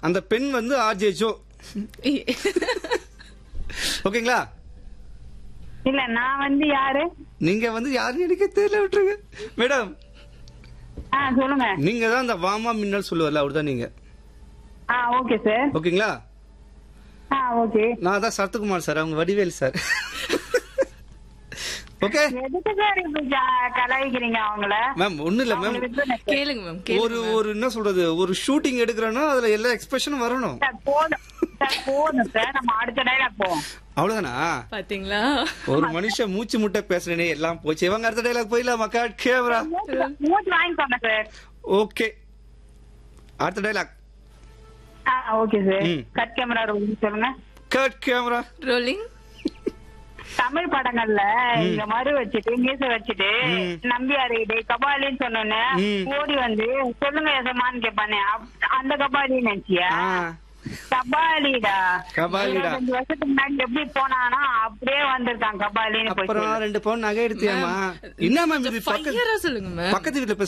அந்த பெண் வந்து ஆர்ஜேச்சோ ஓகேங்களா இல்ல நான் வந்து யாரு நீங்க வந்து யாருன்னு எனக்கு தெரியல விட்டுருங்க மேடம் ஆ சொல்லுங்க நீங்க தான் அந்த வாமா மின்னல் சொல்லுவார்ல அவர் தான் நீங்க ஆ ஓகே சார் ஓகேங்களா ஆ ஓகே நான் தான் சரத்குமார் சார் அவங்க வடிவேல் சார் ஓகே எதுக்கு சார் இப்படி ஜா- கலாய்க்கிறீங்க அவங்கள மேம் ஒண்ணு இல்ல மேம் அவங்களுக்கு என்ன சார்? கேளுங்க மேம் ஒரு கேளுங்க ஒரு என்ன சொல்றது ஒரு ஷூட்டிங் எடுக்கிறோன்னா அதுல எல்லா எக்ஸ்பிரஷனும் வரணும் சார் போதும் சார் போதும் சார் நம்ம அடுத்த டைலாக் போவோம் அவ்வளவுதானா பாத்தீங்களா ஒரு மனுஷன் மூச்சு முட்டை பேசுறேனே எல்லாம் போச்சு இவங்க அடுத்த டைலாக் போயிடலாம் மக்கா கேமரா மூச்சு வாங்கிக்கோங்க சார் ஓகே அடுத்த டைலாக் ஆ ஓகே சார் ம். கட் கேமரா ரோலிங் சொல்லுங்க கட் கேமரா ரோலிங் தமிழ் படங்கள்ல இந்த மாதிரி வச்சுட்டு மீச வச்சுட்டு ம். நம்பியாரு டேய் கபாலின்னு சொன்னோன்னே ம். ஓடி வந்து சொல்லுங்க எசமான்னு கேட்பானே அப்- அந்த கபாலி நினைச்சியா கபாலிடா கபாலிடா. இருபத்தஞ்சு வருஷத்துக்கு முன்னாடி எப்படி போனானா அப்படியே வந்திருக்கான் கபாலின்னு போய் அப்புறம் சொல்லு. ரெண்டு பவுன் நகை எடுத்தியாமா என்ன மேம் இது பக்கத்து ஃபையரா சொல்லுங்க மேம் பக்கத்து வீட்டுல